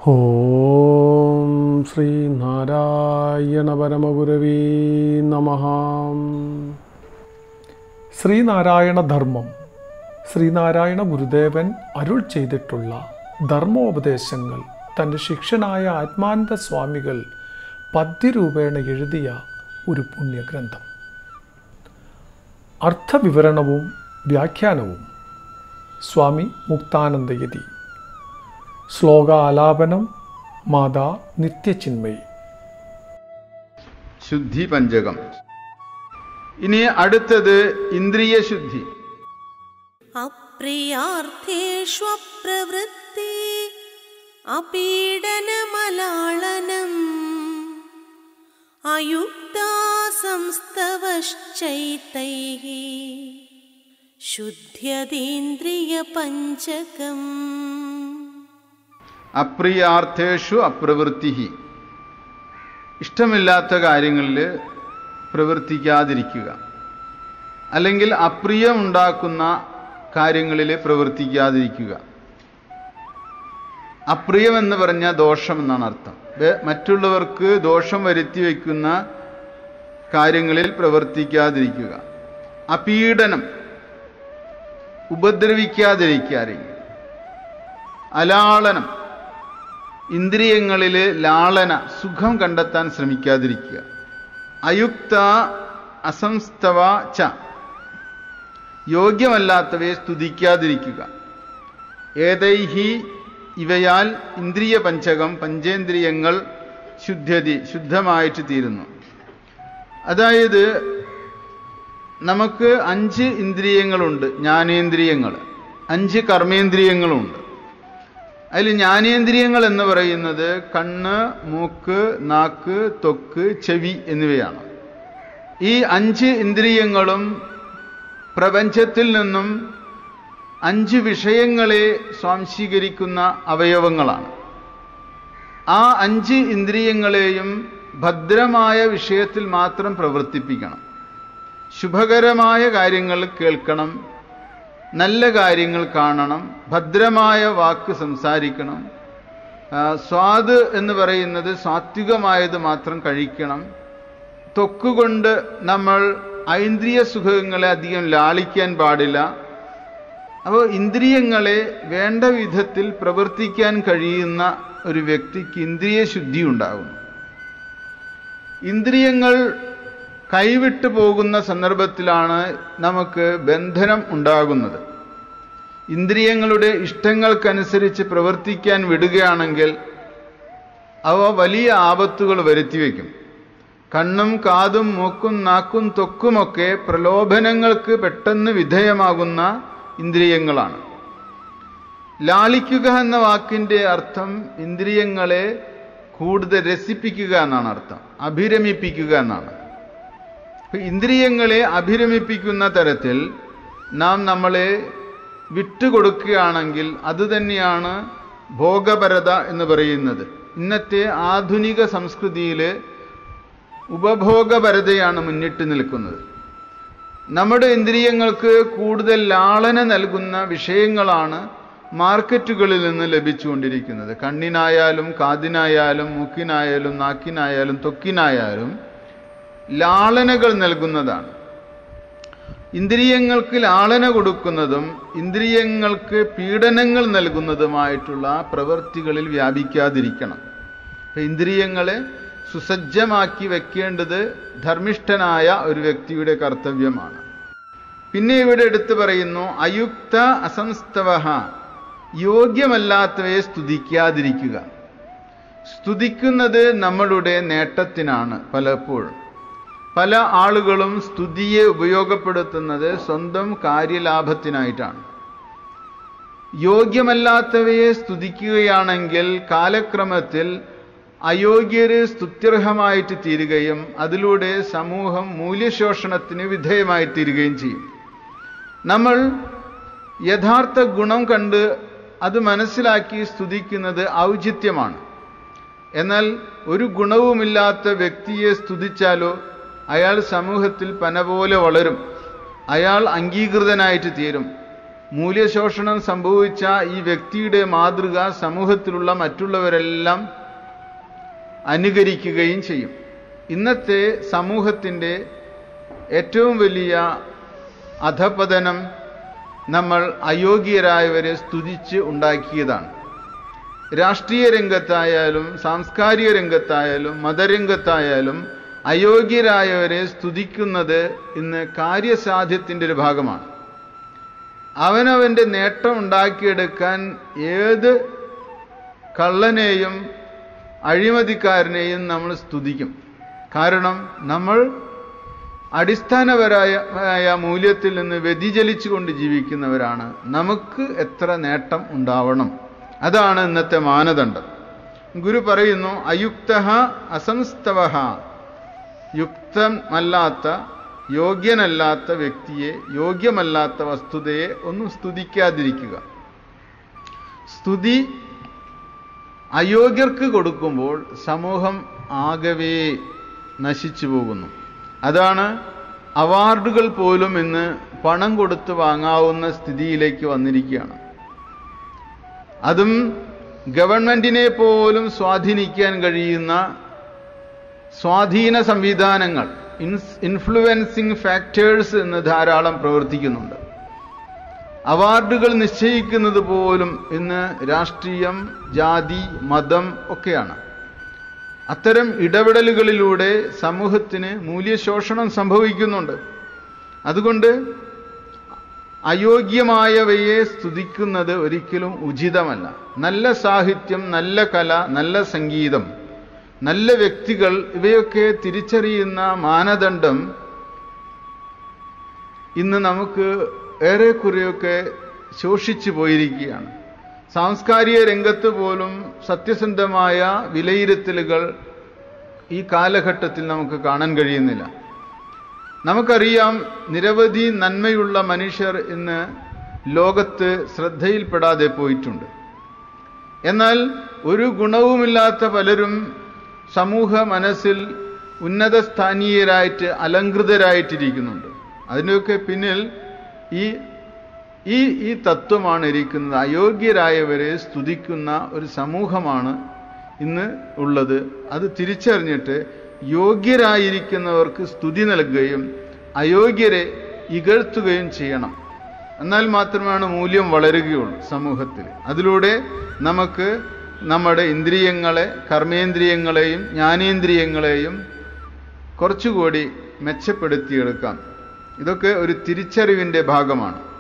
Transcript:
ഓം ശ്രീ നാരായണ പരമഗുരവേ നമ ശ്രീനാരായണ ധർമ്മം ശ്രീനാരായണ ഗുരുദേവൻ അരുൾ ചെയ്തിട്ടുള്ള ധർമ്മോപദേശങ്ങൾ തൻ്റെ ശിഷ്യനായ ആത്മാനന്ദ സ്വാമികൾ പദ്യരൂപേണ എഴുതിയ ഒരു പുണ്യഗ്രന്ഥം അർത്ഥവിവരണവും വ്യാഖ്യാനവും സ്വാമി മുക്താനന്ദയതി ശ്ലോകാലാപനം മാതാ നിത്യചിന്മയി ശുദ്ധി പഞ്ചകം ഇനി അടുത്തത് ഇന്ദ്രിയ ശുദ്ധി അപ്രിയാർത്ഥേഷ്വപ്രവൃത്തി അപീഡനമലാളനം അയുക്താ സംസ്തവശ്ചൈതൈः ശുദ്ധ്യതീന്ദ്രിയപഞ്ചകം അപ്രിയാർത്ഥേഷു അപ്രവൃത്തി ഇഷ്ടമില്ലാത്ത കാര്യങ്ങളിൽ പ്രവർത്തിക്കാതിരിക്കുക അല്ലെങ്കിൽ അപ്രിയമുണ്ടാക്കുന്ന കാര്യങ്ങളിൽ പ്രവർത്തിക്കാതിരിക്കുക അപ്രിയം എന്ന് പറഞ്ഞ ദോഷം എന്നാണ് അർത്ഥം വേ- മറ്റുള്ളവർക്ക് ദോഷം വരുത്തി വയ്ക്കുന്ന കാര്യങ്ങളിൽ പ്രവർത്തിക്കാതിരിക്കുക അപീഡനം ഉപദ്രവിക്കാതിരിക്കാതിരിക്കുക അലാളനം ഇന്ദ്രിയങ്ങളിൽ ലാളന സുഖം കണ്ടെത്താൻ ശ്രമിക്കാതിരിക്കുക അയുക്ത അസംസ്തവ ച യോഗ്യമല്ലാത്തവയെ സ്തുതിക്കാതിരിക്കുക ഏതൈഹി ഇവയാൽ ഇന്ദ്രിയ പഞ്ചകം പഞ്ചേന്ദ്രിയങ്ങൾ ശുദ്ധതി ശുദ്ധമായിട്ട് തീരുന്നു അതായത് നമുക്ക് അഞ്ച് ഇന്ദ്രിയങ്ങളുണ്ട് ജ്ഞാനേന്ദ്രിയങ്ങൾ അഞ്ച് കർമ്മേന്ദ്രിയങ്ങളുണ്ട് അതിൽ ജ്ഞാനേന്ദ്രിയങ്ങൾ എന്ന് പറയുന്നത് കണ്ണ് മൂക്ക് നാക്ക് ത്വക്ക് ചെവി എന്നിവയാണ് ഈ അഞ്ച് ഇന്ദ്രിയങ്ങളും പ്രപഞ്ചത്തിൽ നിന്നും അഞ്ച് വിഷയങ്ങളെ സ്വാംശീകരിക്കുന്ന അവയവങ്ങളാണ് ആ അഞ്ച് ഇന്ദ്രിയങ്ങളെയും ഭദ്രമായ വിഷയത്തിൽ മാത്രം പ്രവർത്തിപ്പിക്കണം ശുഭകരമായ കാര്യങ്ങൾ കേൾക്കണം നല്ല കാര്യങ്ങൾ കാണണം ഭദ്രമായ വാക്ക് സംസാരിക്കണം ആ, സ്വാദ് എന്ന് പറയുന്നത് സാത്വികമായത് മാത്രം കഴിക്കണം ത്വക്കുകൊണ്ട് നമ്മൾ ഐന്ദ്രിയ സുഖങ്ങളെ അധികം ലാളിക്കാൻ പാടില്ല അപ്പോൾ ഇന്ദ്രിയങ്ങളെ വേണ്ട വിധത്തിൽ പ്രവർത്തിക്കാൻ കഴിയുന്ന ഒരു വ്യക്തിക്ക് ഇന്ദ്രിയ ശുദ്ധി ഉണ്ടാകുന്നു ഇന്ദ്രിയങ്ങൾ കൈവിട്ടു പോകുന്ന സന്ദർഭത്തിലാണ് നമുക്ക് ബന്ധനം ഉണ്ടാകുന്നത് ഇന്ദ്രിയങ്ങളുടെ ഇഷ്ടങ്ങൾക്കനുസരിച്ച് പ്രവർത്തിക്കാൻ വിടുകയാണെങ്കിൽ അവ വലിയ ആപത്തുകൾ വരുത്തിവെക്കും കണ്ണും കാതും മൂക്കും നാക്കും ത്വക്കുമൊക്കെ പ്രലോഭനങ്ങൾക്ക് പെട്ടെന്ന് വിധേയമാകുന്ന ഇന്ദ്രിയങ്ങളാണ് ലാളിക്കുക എന്ന വാക്കിന്റെ അർത്ഥം ഇന്ദ്രിയങ്ങളെ കൂടുതൽ രസിപ്പിക്കുക എന്നാണ് അർത്ഥം അഭിരമിപ്പിക്കുക എന്നാണ് അപ്പൊ ഇന്ദ്രിയങ്ങളെ അഭിരമിപ്പിക്കുന്ന തരത്തിൽ നാം നമ്മളെ വിട്ടുകൊടുക്കുകയാണെങ്കിൽ അത് തന്നെയാണ് ഭോഗപരത എന്ന് പറയുന്നത് ഇന്നത്തെ ആധുനിക സംസ്കൃതിയിൽ ഉപഭോഗപരതയാണ് മുന്നിട്ട് നിൽക്കുന്നത് നമ്മുടെ ഇന്ദ്രിയങ്ങൾക്ക് കൂടുതൽ ലാളന നൽകുന്ന വിഷയങ്ങളാണ് മാർക്കറ്റുകളിൽ നിന്ന് ലഭിച്ചുകൊണ്ടിരിക്കുന്നത് കണ്ണിനായാലും കാതിനായാലും മൂക്കിനായാലും നാക്കിനായാലും ത്വക്കിനായാലും ലാളനകൾ നൽകുന്നതാണ് ഇന്ദ്രിയങ്ങൾക്ക് ലാളന കൊടുക്കുന്നതും ഇന്ദ്രിയങ്ങൾക്ക് പീഡനങ്ങൾ നൽകുന്നതുമായിട്ടുള്ള പ്രവൃത്തികളിൽ വ്യാപിക്കാതിരിക്കണം അപ്പൊ ഇന്ദ്രിയങ്ങളെ സുസജ്ജമാക്കി വെക്കേണ്ടത് ധർമ്മിഷ്ഠനായ ഒരു വ്യക്തിയുടെ കർത്തവ്യമാണ് പിന്നെ ഇവിടെ എടുത്തു പറയുന്നു അയുക്ത അസംസ്തവഹ യോഗ്യമല്ലാത്തവയെ സ്തുതിക്കാതിരിക്കുക സ്തുതിക്കുന്നത് നമ്മളുടെ നേട്ടത്തിനാണ് പലപ്പോഴും പല ആളുകളും സ്തുതിയെ ഉപയോഗപ്പെടുത്തുന്നത് സ്വന്തം കാര്യലാഭത്തിനായിട്ടാണ് യോഗ്യമല്ലാത്തവയെ സ്തുതിക്കുകയാണെങ്കിൽ കാലക്രമത്തിൽ അയോഗ്യര് സ്തുത്യർഹമായിട്ട് തീരുകയും അതിലൂടെ സമൂഹം മൂല്യശോഷണത്തിന് വിധേയമായി തീരുകയും ചെയ്യും നമ്മൾ യഥാർത്ഥ ഗുണം കണ്ട് അത് മനസ്സിലാക്കി സ്തുതിക്കുന്നത് ഔചിത്യമാണ് എന്നാൽ ഒരു ഗുണവുമില്ലാത്ത വ്യക്തിയെ സ്തുതിച്ചാലോ അയാൾ സമൂഹത്തിൽ പന പോലെ വളരും അയാൾ അംഗീകൃതനായിട്ട് തീരും മൂല്യശോഷണം സംഭവിച്ച ഈ വ്യക്തിയുടെ മാതൃക സമൂഹത്തിലുള്ള മറ്റുള്ളവരെല്ലാം അനുകരിക്കുകയും ചെയ്യും ഇന്നത്തെ സമൂഹത്തിൻ്റെ ഏറ്റവും വലിയ അധപതനം നമ്മൾ അയോഗ്യരായവരെ സ്തുതിച്ച് ഉണ്ടാക്കിയതാണ് രാഷ്ട്രീയ രംഗത്തായാലും സാംസ്കാരിക രംഗത്തായാലും മതരംഗത്തായാലും അയോഗ്യരായവരെ സ്തുതിക്കുന്നത് ഇന്ന് കാര്യസാധ്യത്തിൻ്റെ ഒരു ഭാഗമാണ് അവനവൻ്റെ നേട്ടം ഉണ്ടാക്കിയെടുക്കാൻ ഏത് കള്ളനെയും അഴിമതിക്കാരനെയും നമ്മൾ സ്തുതിക്കും കാരണം നമ്മൾ അടിസ്ഥാനപരമായ ആയ മൂല്യത്തിൽ നിന്ന് വ്യതിചലിച്ചുകൊണ്ട് ജീവിക്കുന്നവരാണ് നമുക്ക് എത്ര നേട്ടം ഉണ്ടാവണം അതാണ് ഇന്നത്തെ മാനദണ്ഡം ഗുരു പറയുന്നു അയുക്ത അസംസ്തവ യുക്തമല്ലാത്ത യോഗ്യനല്ലാത്ത വ്യക്തിയെ യോഗ്യമല്ലാത്ത വസ്തുതയെ ഒന്നും സ്തുതിക്കാതിരിക്കുക സ്തുതി അയോഗ്യർക്ക് കൊടുക്കുമ്പോൾ സമൂഹം ആകവേ നശിച്ചു പോകുന്നു അതാണ് അവാർഡുകൾ പോലും ഇന്ന് പണം കൊടുത്ത് വാങ്ങാവുന്ന സ്ഥിതിയിലേക്ക് വന്നിരിക്കുകയാണ് അതും ഗവൺമെന്റിനെ പോലും സ്വാധീനിക്കാൻ കഴിയുന്ന സ്വാധീന സംവിധാനങ്ങൾ ഇൻസ് ഇൻഫ്ലുവൻസിങ് ഫാക്ടേഴ്സ് എന്ന് ധാരാളം പ്രവർത്തിക്കുന്നുണ്ട് അവാർഡുകൾ നിശ്ചയിക്കുന്നത് പോലും ഇന്ന് രാഷ്ട്രീയം ജാതി മതം ഒക്കെയാണ് അത്തരം ഇടപെടലുകളിലൂടെ സമൂഹത്തിന് മൂല്യശോഷണം സംഭവിക്കുന്നുണ്ട് അതുകൊണ്ട് അയോഗ്യമായവയെ സ്തുതിക്കുന്നത് ഒരിക്കലും ഉചിതമല്ല നല്ല സാഹിത്യം നല്ല കല നല്ല സംഗീതം നല്ല വ്യക്തികൾ ഇവയൊക്കെ തിരിച്ചറിയുന്ന മാനദണ്ഡം ഇന്ന് നമുക്ക് ഏറെക്കുറെയൊക്കെ ശോഷിച്ചു പോയിരിക്കുകയാണ് സാംസ്കാരിക രംഗത്ത് പോലും സത്യസന്ധമായ വിലയിരുത്തലുകൾ ഈ കാലഘട്ടത്തിൽ നമുക്ക് കാണാൻ കഴിയുന്നില്ല നമുക്കറിയാം നിരവധി നന്മയുള്ള മനുഷ്യർ ഇന്ന് ലോകത്ത് ശ്രദ്ധയിൽപ്പെടാതെ പോയിട്ടുണ്ട് എന്നാൽ ഒരു ഗുണവുമില്ലാത്ത പലരും സമൂഹ മനസ്സിൽ ഉന്നത സ്ഥാനീയരായിട്ട് അലങ്കൃതരായിട്ടിരിക്കുന്നുണ്ട് അതിനൊക്കെ പിന്നിൽ ഈ ഈ ഈ തത്വമാണ് ഇരിക്കുന്നത് അയോഗ്യരായവരെ സ്തുതിക്കുന്ന ഒരു സമൂഹമാണ് ഇന്ന് ഉള്ളത് അത് തിരിച്ചറിഞ്ഞിട്ട് യോഗ്യരായിരിക്കുന്നവർക്ക് സ്തുതി നൽകുകയും അയോഗ്യരെ ഇകഴ്ത്തുകയും ചെയ്യണം എന്നാൽ മാത്രമാണ് മൂല്യം വളരുകയുള്ളൂ സമൂഹത്തിൽ അതിലൂടെ നമുക്ക് നമ്മുടെ ഇന്ദ്രിയങ്ങളെ കർമ്മേന്ദ്രിയങ്ങളെയും ജ്ഞാനേന്ദ്രിയങ്ങളെയും കുറച്ചുകൂടി മെച്ചപ്പെടുത്തിയെടുക്കാം ഇതൊക്കെ ഒരു തിരിച്ചറിവിൻ്റെ ഭാഗമാണ്